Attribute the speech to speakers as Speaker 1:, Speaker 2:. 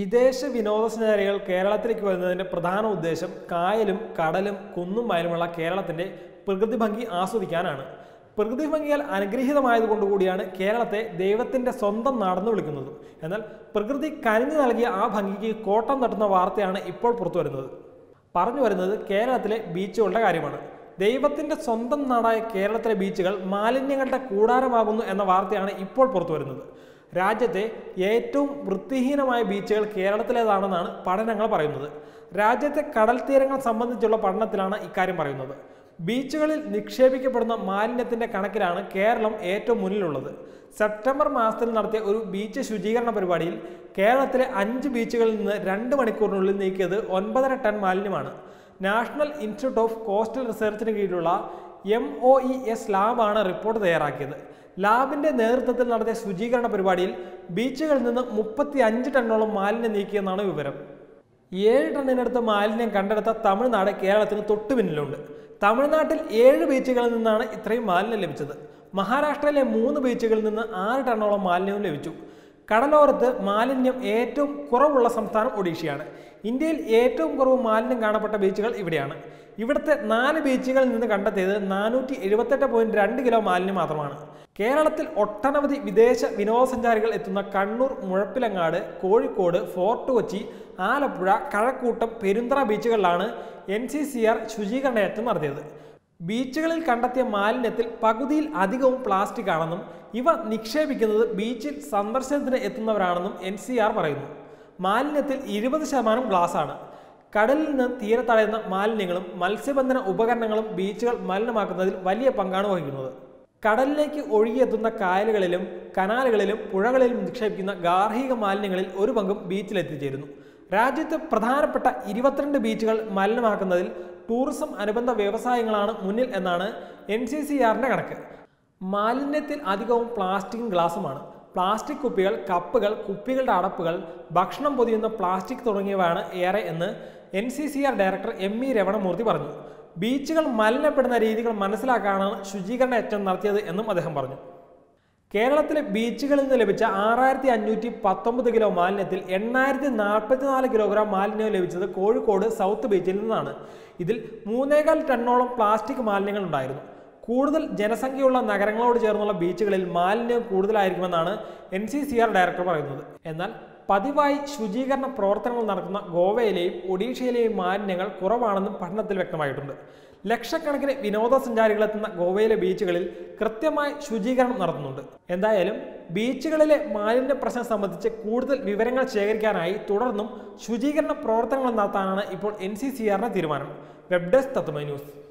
Speaker 1: വിദേശ വിനോദസഞ്ചാരികൾ കേരളത്തിലേക്ക് വരുന്നതിൻ്റെ പ്രധാന ഉദ്ദേശം കായലും കടലും കുന്നും വയലുമുള്ള കേരളത്തിൻ്റെ പ്രകൃതി ഭംഗി ആസ്വദിക്കാനാണ് പ്രകൃതി ഭംഗിയാൽ അനുഗ്രഹീതമായതുകൊണ്ടുകൂടിയാണ് കേരളത്തെ ദൈവത്തിൻ്റെ സ്വന്തം നാടെന്ന് വിളിക്കുന്നത് എന്നാൽ പ്രകൃതി കനിഞ്ഞു നൽകിയ ആ ഭംഗിക്ക് കോട്ടം തട്ടുന്ന വാർത്തയാണ് ഇപ്പോൾ പുറത്തു വരുന്നത് പറഞ്ഞു വരുന്നത് കേരളത്തിലെ ബീച്ചുകളുടെ കാര്യമാണ് ദൈവത്തിൻ്റെ സ്വന്തം നാടായ കേരളത്തിലെ ബീച്ചുകൾ മാലിന്യങ്ങളുടെ കൂടാരമാകുന്നു എന്ന വാർത്തയാണ് ഇപ്പോൾ പുറത്തു വരുന്നത് രാജ്യത്തെ ഏറ്റവും വൃത്തിഹീനമായ ബീച്ചുകൾ കേരളത്തിലേതാണെന്നാണ് പഠനങ്ങൾ പറയുന്നത് രാജ്യത്തെ കടൽ തീരങ്ങൾ സംബന്ധിച്ചുള്ള പഠനത്തിലാണ് ഇക്കാര്യം പറയുന്നത് ബീച്ചുകളിൽ നിക്ഷേപിക്കപ്പെടുന്ന മാലിന്യത്തിന്റെ കണക്കിലാണ് കേരളം ഏറ്റവും മുന്നിലുള്ളത് സെപ്റ്റംബർ മാസത്തിൽ നടത്തിയ ഒരു ബീച്ച് ശുചീകരണ പരിപാടിയിൽ കേരളത്തിലെ അഞ്ച് ബീച്ചുകളിൽ നിന്ന് രണ്ട് മണിക്കൂറിനുള്ളിൽ നീക്കിയത് ഒൻപതര ടൺ മാലിന്യമാണ് നാഷണൽ ഇൻസ്റ്റിറ്റ്യൂട്ട് ഓഫ് കോസ്റ്റൽ റിസർച്ചിന് കീഴിലുള്ള എം ഒ ഇ എസ് ലാബാണ് റിപ്പോർട്ട് തയ്യാറാക്കിയത് ലാബിന്റെ നേതൃത്വത്തിൽ നടത്തിയ ശുചീകരണ പരിപാടിയിൽ ബീച്ചുകളിൽ നിന്ന് മുപ്പത്തി അഞ്ച് ടണ്ണോളം മാലിന്യം നീക്കിയെന്നാണ് വിവരം ഏഴ് ടണ്ണിനടുത്ത് മാലിന്യം കണ്ടെടുത്ത തമിഴ്നാട് കേരളത്തിന് തൊട്ടു പിന്നിലുണ്ട് തമിഴ്നാട്ടിൽ ഏഴ് ബീച്ചുകളിൽ നിന്നാണ് ഇത്രയും മാലിന്യം ലഭിച്ചത് മഹാരാഷ്ട്രയിലെ മൂന്ന് ബീച്ചുകളിൽ നിന്ന് ആറ് ടണ്ണോളം മാലിന്യവും ലഭിച്ചു കടലോരത്ത് മാലിന്യം ഏറ്റവും കുറവുള്ള സംസ്ഥാനം ഒഡീഷയാണ് ഇന്ത്യയിൽ ഏറ്റവും കുറവ് മാലിന്യം കാണപ്പെട്ട ബീച്ചുകൾ ഇവിടെയാണ് ഇവിടുത്തെ നാല് ബീച്ചുകളിൽ നിന്ന് കണ്ടെത്തിയത് നാനൂറ്റി എഴുപത്തെട്ട് പോയിന്റ് രണ്ട് കിലോ മാലിന്യം മാത്രമാണ് കേരളത്തിൽ ഒട്ടനവധി വിദേശ വിനോദസഞ്ചാരികൾ എത്തുന്ന കണ്ണൂർ മുഴപ്പിലങ്ങാട് കോഴിക്കോട് ഫോർട്ട് കൊച്ചി ആലപ്പുഴ കഴക്കൂട്ടം പെരുന്തറ ബീച്ചുകളിലാണ് എൻ സി സി ആർ ശുചീകരണ യജ്ഞം നടത്തിയത് ബീച്ചുകളിൽ കണ്ടെത്തിയ മാലിന്യത്തിൽ പകുതിയിൽ അധികവും പ്ലാസ്റ്റിക് ആണെന്നും ഇവ നിക്ഷേപിക്കുന്നത് ബീച്ചിൽ സന്ദർശനത്തിന് എത്തുന്നവരാണെന്നും എൻ സി ആർ പറയുന്നു മാലിന്യത്തിൽ ഇരുപത് ശതമാനം ഗ്ലാസ് ആണ് കടലിൽ നിന്ന് തീരത്തടയുന്ന മാലിന്യങ്ങളും മത്സ്യബന്ധന ഉപകരണങ്ങളും ബീച്ചുകൾ മലിനമാക്കുന്നതിൽ വലിയ പങ്കാണ് വഹിക്കുന്നത് കടലിലേക്ക് ഒഴുകിയെത്തുന്ന കായലുകളിലും കനാലുകളിലും പുഴകളിലും നിക്ഷേപിക്കുന്ന ഗാർഹിക മാലിന്യങ്ങളിൽ ഒരു പങ്കും ബീച്ചിൽ എത്തിച്ചേരുന്നു രാജ്യത്ത് പ്രധാനപ്പെട്ട ഇരുപത്തിരണ്ട് ബീച്ചുകൾ മലിനമാക്കുന്നതിൽ ടൂറിസം അനുബന്ധ വ്യവസായങ്ങളാണ് മുന്നിൽ എന്നാണ് എൻ സി സി ആറിൻ്റെ കണക്ക് മാലിന്യത്തിൽ അധികവും പ്ലാസ്റ്റിക്കും ഗ്ലാസുമാണ് പ്ലാസ്റ്റിക് കുപ്പികൾ കപ്പുകൾ കുപ്പികളുടെ അടപ്പുകൾ ഭക്ഷണം പൊതിയുന്ന പ്ലാസ്റ്റിക് തുടങ്ങിയവയാണ് ഏറെ എന്ന് N C C R director M E Ramanamurthy പറഞ്ഞു ബീച്ചുകൾ മലിനപ്പെടുന്ന രീതികൾ മനസ്സിലാക്കാനാണ് ശുചീകരണ യജ്ഞം നടത്തിയത് എന്നും അദ്ദേഹം പറഞ്ഞു കേരളത്തിലെ ബീച്ചുകളിൽ നിന്ന് ലഭിച്ച ആറായിരത്തി അഞ്ഞൂറ്റി പത്തൊമ്പത് കിലോ മാലിന്യത്തിൽ എണ്ണായിരത്തി നാൽപ്പത്തിനാല് കിലോഗ്രാം മാലിന്യം ലഭിച്ചത് കോഴിക്കോട് സൗത്ത് ബീച്ചിൽ നിന്നാണ് ഇതിൽ മൂന്നേകാൽ ടണ്ണോളം പ്ലാസ്റ്റിക് മാലിന്യങ്ങൾ ഉണ്ടായിരുന്നു കൂടുതൽ ജനസംഖ്യയുള്ള നഗരങ്ങളോട് ചേർന്നുള്ള ബീച്ചുകളിൽ മാലിന്യം കൂടുതലായിരിക്കുമെന്നാണ് N C C R director പറയുന്നത് എന്നാൽ പതിവായി ശുചീകരണ പ്രവർത്തനങ്ങൾ നടക്കുന്ന ഗോവയിലെയും ഒഡീഷയിലെയും മാലിന്യങ്ങൾ കുറവാണെന്നും പഠനത്തിൽ വ്യക്തമായിട്ടുണ്ട് ലക്ഷക്കണക്കിന് വിനോദസഞ്ചാരികളെത്തുന്ന ഗോവയിലെ ബീച്ചുകളിൽ കൃത്യമായി ശുചീകരണം നടത്തുന്നുണ്ട് എന്തായാലും ബീച്ചുകളിലെ മാലിന്യ പ്രശ്നം സംബന്ധിച്ച് കൂടുതൽ വിവരങ്ങൾ ശേഖരിക്കാനായി തുടർന്നും ശുചീകരണ പ്രവർത്തനങ്ങൾ നടത്താനാണ് ഇപ്പോൾ എൻ സി സി ആറിന്റെ തീരുമാനം വെബ് ഡെസ്ക് തത്വമൈ ന്യൂസ്